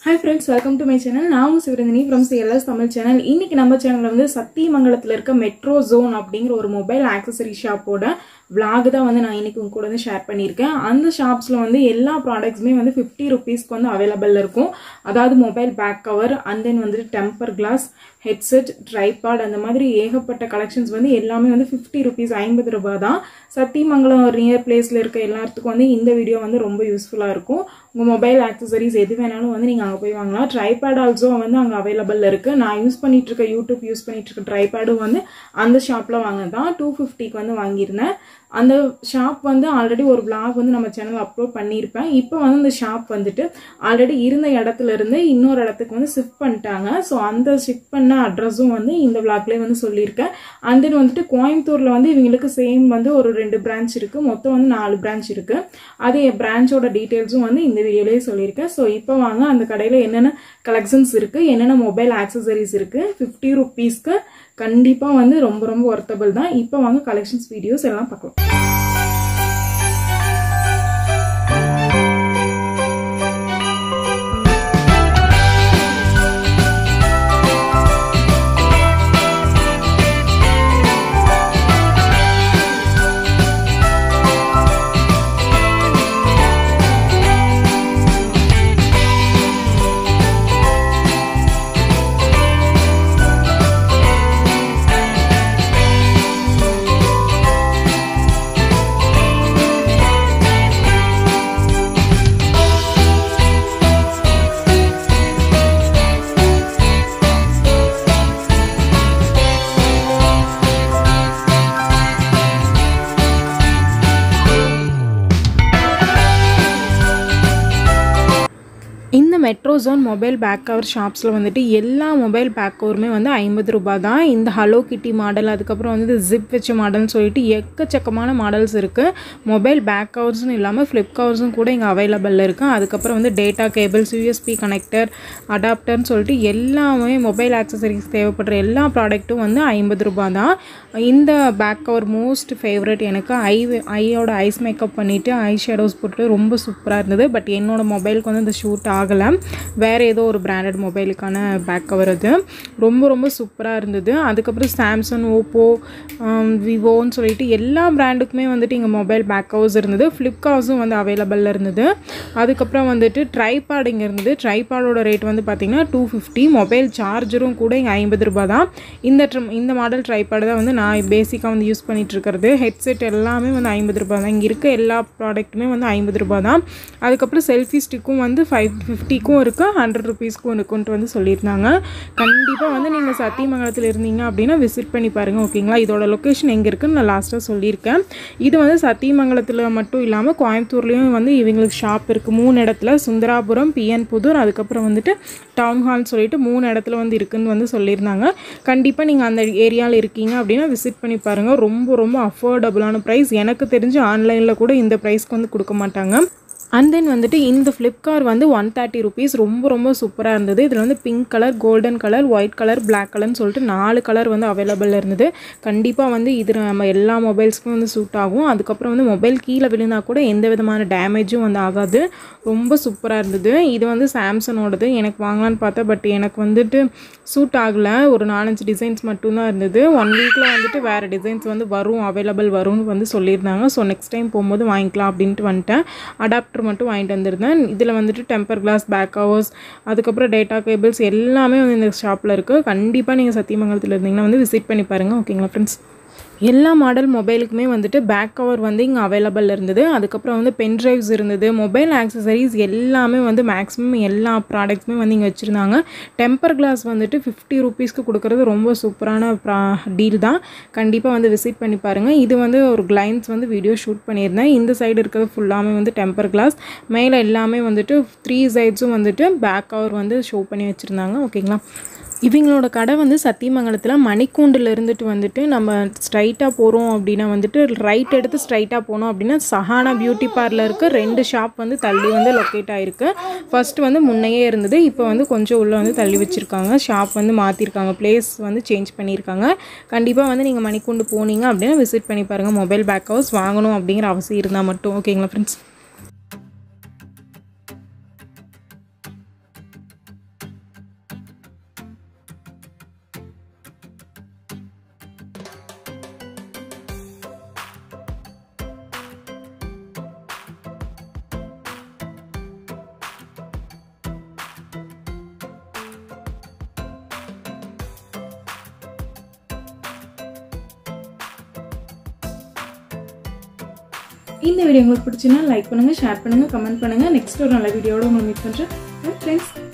hi friends welcome to my channel நான் உங்க Sivaranthini from CLS Tamil channel இன்னைக்கு நம்ம சேனல்ல வந்து சத்தியமங்கலத்தில் இருக்க மெட்ரோ ஜோன் அப்படிங்கிற ஒரு மொபைல் ஆக்சசரி ஷாப்போட vlog தான் வந்து நான் இன்னைக்கு உங்க கூட வந்து ஷேர் பண்ணியிருக்கேன் அந்த ஷாப்ஸில் வந்து எல்லா ப்ராடக்ட்ஸுமே வந்து ஃபிஃப்டி ருபீஸ்க்கு வந்து அவைலபிள் இருக்கும் அதாவது mobile back cover and then வந்துட்டு டெம்பர் கிளாஸ் ஹெட்செட் ட்ரைபாட் அந்த மாதிரி ஏகப்பட்ட கலெக்ஷன்ஸ் வந்து எல்லாமே வந்து ஃபிஃப்டி ருபீஸ் ஐம்பது ரூபாய் தான் சத்தியமங்கலம் நியர் பிளேஸில் இருக்க எல்லாத்துக்கும் வந்து இந்த வீடியோ வந்து ரொம்ப யூஸ்ஃபுல்லாக இருக்கும் உங்கள் மொபைல் ஆக்சசரிஸ் எது வேணாலும் வந்து நீங்கள் அங்கே போய் வாங்கலாம் ட்ரைபேட் ஆல்சோ வந்து அங்கே அவைலபிள் இருக்குது நான் யூஸ் பண்ணிட்டு இருக்க யூடியூப் யூஸ் பண்ணிட்டு இருக்க ட்ரைபேடும் வந்து அந்த ஷாப்பில் வாங்க தான் டூ ஃபிஃப்டிக்கு வந்து வாங்கியிருந்தேன் அந்த ஷாப் வந்து ஆல்ரெடி ஒரு vlog வந்து நம்ம சேனல் அப்லோட் பண்ணியிருப்பேன் இப்போ வந்து அந்த ஷாப் வந்துட்டு ஆல்ரெடி இருந்த இடத்துல இருந்து இன்னொரு இடத்துக்கு வந்து ஷிஃப்ட் பண்ணிட்டாங்க ஸோ அந்த ஷிஃப்ட் பண்ண அட்ரஸும் வந்து இந்த vlogலேயே வந்து சொல்லியிருக்கேன் அண்ட் தென் வந்துட்டு கோயம்புத்தூரில் வந்து இவங்களுக்கு சேம் வந்து ஒரு ரெண்டு பிரான்ச் இருக்குது மொத்தம் வந்து நாலு பிரான்ச் இருக்குது அதே பிரான்ச்சோட டீட்டெயில்ஸும் வந்து இந்த வீடியோலேயே சொல்லியிருக்கேன் ஸோ இப்போ வாங்க அந்த கடையில் என்னென்ன கலெக்ஷன்ஸ் இருக்குது என்னென்ன மொபைல் ஆக்சசரிஸ் இருக்குது ஃபிஃப்டி ருபீஸ்க்கு கண்டிப்பாக வந்து ரொம்ப ரொம்ப ஒர்த்தபிள் தான் இப்போ வாங்க கலெக்ஷன்ஸ் வீடியோஸ் எல்லாம் பார்க்கலாம் இந்த metro zone mobile back cover ஷாப்ஸில் வந்துட்டு எல்லா மொபைல் பேக் கவருமே வந்து ஐம்பது ரூபாய் தான் இந்த ஹலோ கிட்டி மாடல் அதுக்கப்புறம் வந்து ஜிப் வச்ச மாடல்னு சொல்லிட்டு எக்கச்சக்கமான மாடல்ஸ் இருக்குது மொபைல் பேக் கவர்ஸ்னு இல்லாமல் ஃப்ளிப் கவர்ஸும் கூட இங்கே அவைலபிளில் இருக்குது அதுக்கப்புறம் வந்து டேட்டா கேபிள்ஸ் யூஎஸ்பி கனெக்டர் அடாப்டர்னு சொல்லிட்டு எல்லாமே மொபைல் ஆக்சசரிஸ் தேவைப்படுற எல்லா ப்ராடக்ட்டும் வந்து ஐம்பது ரூபாய் தான் இந்த பேக் கவர் மோஸ்ட் ஃபேவரட் எனக்கு ஐ ஐயோட ஐஸ் மேக்கப் பண்ணிவிட்டு ஐ ஷேடோஸ் போட்டு ரொம்ப சூப்பராக இருந்தது பட் என்னோட மொபைலுக்கு வந்து இந்த ஷூட் ஆகலை வேறு ஏதோ ஒரு பிராண்டட் மொபைலுக்கான பேக் கவர் அது ரொம்ப ரொம்ப சூப்பராக இருந்தது அதுக்கப்புறம் சாம்சங் ஓப்போ விவோன்னு சொல்லிட்டு எல்லா பிராண்டுக்குமே வந்துட்டு இங்கே மொபைல் பேக் கவர்ஸ் இருந்தது ஃப்ளிப்கார்ட்ஸும் வந்து அவைலபிளில் இருந்தது அதுக்கப்புறம் வந்துட்டு ட்ரைபாட் இங்கே இருந்தது ட்ரைபாடோட ரேட் வந்து பார்த்திங்கன்னா டூ ஃபிஃப்டி மொபைல் சார்ஜரும் கூட இங்கே ஐம்பது ரூபாய் தான் இந்த ட்ரம் இந்த மாடல் ட்ரைபாடு தான் வந்து நான் பேசிக்காக வந்து யூஸ் பண்ணிட்டு இருக்கிறது ஹெட்செட் எல்லாமே வந்து ஐம்பது ரூபாய் தான் இங்கே இருக்க எல்லா ப்ராடக்ட்டுமே வந்து ஐம்பது ரூபாய் தான் அதுக்கப்புறம் செல்ஃபி ஸ்டிக்கும் வந்து ஃபைவ் ஃபிஃப்டிக்கும் இருக்குது ஹண்ட்ரட் ருபீஸ்க்கும் இருக்குன்ட்டு வந்து சொல்லியிருந்தாங்க கண்டிப்பாக வந்து நீங்கள் சத்தியமங்கலத்தில் இருந்தீங்க அப்படின்னா விசிட் பண்ணி பாருங்கள் ஓகேங்களா இதோட லொக்கேஷன் எங்கே இருக்குன்னு நான் லாஸ்ட்டாக சொல்லியிருக்கேன் இது வந்து சத்தியமங்கலத்தில் மட்டும் இல்லாமல் கோயம்புத்தூர்லேயும் வந்து இவங்களுக்கு ஷாப் இருக்குது மூணு இடத்துல சுந்தராபுரம் பிஎன் புதூர் அதுக்கப்புறம் வந்துட்டு டவுன் ஹால் சொல்லிட்டு மூணு இடத்துல வந்து இருக்குன்னு வந்து சொல்லியிருந்தாங்க கண்டிப்பாக நீங்கள் அந்த ஏரியாவில் இருக்கீங்க அப்படின்னா விசிட் பண்ணி பாருங்கள் ரொம்ப ரொம்ப அஃபோர்டபுளான ப்ரைஸ் எனக்கு தெரிஞ்சு ஆன்லைனில் கூட இந்த ப்ரைஸ்க்கு வந்து கொடுக்க மாட்டாங்க அண்ட் தென் வந்துட்டு இந்த ஃப்ளிப்கார்ட் வந்து ஒன் தேர்ட்டி ருபீஸ் ரொம்ப ரொம்ப சூப்பராக இருந்தது இதில் வந்து pink colour golden colour white colour black கலர்னு சொல்லிட்டு நாலு கலர் வந்து அவைலபிள் இருந்தது கண்டிப்பாக வந்து இது நம்ம எல்லா மொபைல்ஸ்க்கும் வந்து சூட் ஆகும் அதுக்கப்புறம் வந்து மொபைல் கீழே விழுந்தா கூட எந்த விதமான டேமேஜும் வந்து ஆகாது ரொம்ப சூப்பராக இருந்தது இது வந்து சாம்சங்கோடது எனக்கு வாங்கலான்னு பார்த்தேன் பட் எனக்கு வந்துட்டு சூட் ஆகலை ஒரு நாலஞ்சு டிசைன்ஸ் மட்டும்தான் இருந்தது ஒன் வீக்கில் வந்துட்டு வேறு டிசைன்ஸ் வந்து வரும் அவைலபிள் வரும்னு வந்து சொல்லியிருந்தாங்க ஸோ நெக்ஸ்ட் டைம் போகும்போது வாங்கிக்கலாம் அப்படின்ட்டு வந்துட்டேன் அடாப்டர் மட்டும் வாங்கிட்டு வந்திருந்தேன் இதில் வந்துட்டு டெம்பர் கிளாஸ் பேக் கவர்ஸ் அதுக்கப்புறம் டேட்டா கேபிள்ஸ் எல்லாமே வந்து இந்த ஷாப்பில் இருக்குது கண்டிப்பாக நீங்கள் சத்தியமங்கலத்தில் இருந்தீங்கன்னா வந்து விசிட் பண்ணி பாருங்கள் ஓகேங்களா ஃப்ரெண்ட்ஸ் எல்லா மாடல் மொபைலுக்குமே வந்துட்டு பேக் கவர் வந்து இங்கே அவைலபிள் இருந்தது அதுக்கப்புறம் வந்து பென் ட்ரைவ்ஸ் இருந்தது மொபைல் ஆக்சசரிஸ் எல்லாமே வந்து மேக்ஸிமம் எல்லா ப்ராடக்ட்ஸுமே வந்து இங்கே வச்சுருந்தாங்க டெம்பர் கிளாஸ் வந்துட்டு ஃபிஃப்டி ருபீஸ்க்கு கொடுக்குறது ரொம்ப சூப்பரான ப்ரா டீல் தான் கண்டிப்பாக வந்து விசிட் பண்ணி பாருங்கள் இது வந்து ஒரு கிளைன்ஸ் வந்து வீடியோ ஷூட் பண்ணியிருந்தேன் இந்த சைடு இருக்கிறது ஃபுல்லாமே வந்து டெம்பர் கிளாஸ் மேலே எல்லாமே வந்துட்டு த்ரீ சைட்ஸும் வந்துட்டு பேக் கவர் வந்து ஷோ பண்ணி வச்சுருந்தாங்க ஓகேங்களா இவங்களோட கடை வந்து சத்தியமங்கலத்தில் மணிக்கூண்டில் இருந்துட்டு வந்துட்டு நம்ம ஸ்ட்ரைட்டாக போகிறோம் அப்படின்னா வந்துட்டு ரைட் எடுத்து ஸ்ட்ரைட்டாக போனோம் அப்படின்னா சஹானா பியூட்டி பார்லருக்கு ரெண்டு ஷாப் வந்து தள்ளி வந்து லொக்கேட் ஆகிருக்கு ஃபர்ஸ்ட் வந்து முன்னையே இருந்தது இப்போ வந்து கொஞ்சம் உள்ளே வந்து தள்ளி வச்சுருக்காங்க ஷாப் வந்து மாற்றிருக்காங்க பிளேஸ் வந்து சேஞ்ச் பண்ணியிருக்காங்க கண்டிப்பாக வந்து நீங்கள் மணிக்கூண்டு போனீங்க அப்படின்னா விசிட் பண்ணி பாருங்கள் மொபைல் பேக் ஹவுஸ் வாங்கணும் அப்படிங்கிற அவசியம் இருந்தால் மட்டும் ஓகேங்களா ஃப்ரெண்ட்ஸ் இந்த வீடியோ உங்களுக்கு பிடிச்சுன்னா லைக் பண்ணுங்கள் ஷேர் பண்ணுங்கள் கமெண்ட் பண்ணுங்கள் நெக்ஸ்ட் ஒரு நல்ல வீடியோட உங்களை மீட் பண்ணுறேன் ஃப்ரெண்ட்ஸ்